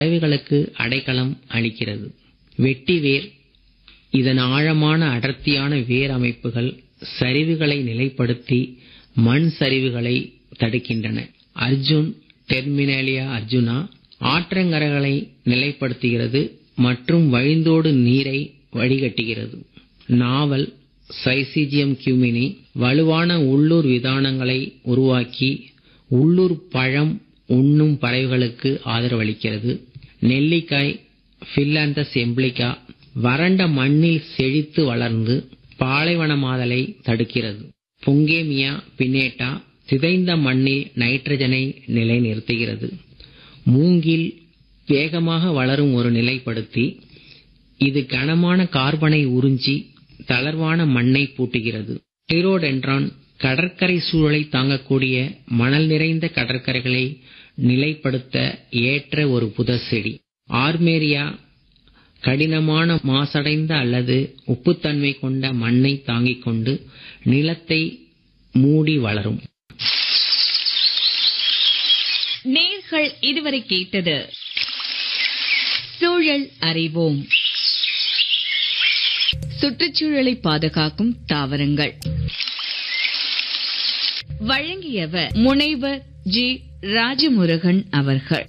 பறவைகளுக்கு அடைக்கலம் அளிக்கிறது வெட்டிவேர் இதன் ஆழமான அடர்த்தியான வேர் அமைப்புகள் சரிவுகளை நிலைப்படுத்தி மண் சரிவுகளை தடுக்கின்றன அர்ஜுன் டெர்மினேலியா அர்ஜுனா ஆற்றங்கரைகளை நிலைப்படுத்துகிறது மற்றும் வழிந்தோடு நீரை வடிகட்டுகிறது நாவல் சைசிஜியம் கியூமினி வலுவான உள்ளூர் விதானங்களை உருவாக்கி உள்ளூர் பழம் உண்ணும் பறவைகளுக்கு ஆதரவளிக்கிறது நெல்லிக்காய் ஃபில்லாந்தஸ் எம்பிளிகா வறண்ட மண்ணில் செழித்து வளர்ந்து பாலைவனமாதலை தடுக்கிறது பொங்கேமியா பினேட்டா சிதைந்த மண்ணில் நைட்ரஜனை நிலைநிறுத்துகிறது மூங்கில் வேகமாக வளரும் ஒரு நிலைப்படுத்தி இது கனமான கார்பனை உறிஞ்சி தளர்வான மண்ணை பூட்டுகிறது ஹைரோடென்ட்ரான் கடற்கரை சூழலை தாங்கக்கூடிய மணல் நிறைந்த கடற்கரைகளை நிலைப்படுத்த ஏற்ற ஒரு புதர் செடி ஆர்மேரியா கடினமான மாசடைந்த அல்லது உப்புத்தன்மை கொண்ட மண்ணை தாங்கிக் கொண்டு நிலத்தை மூடி வளரும் நேர்கள் இதுவரை கேட்டது சூழல் அறிவோம் சுற்றுச்சூழலை பாதுகாக்கும் தாவரங்கள் வழங்கியவர் முனைவர் ஜி ராஜமுருகன் அவர்கள்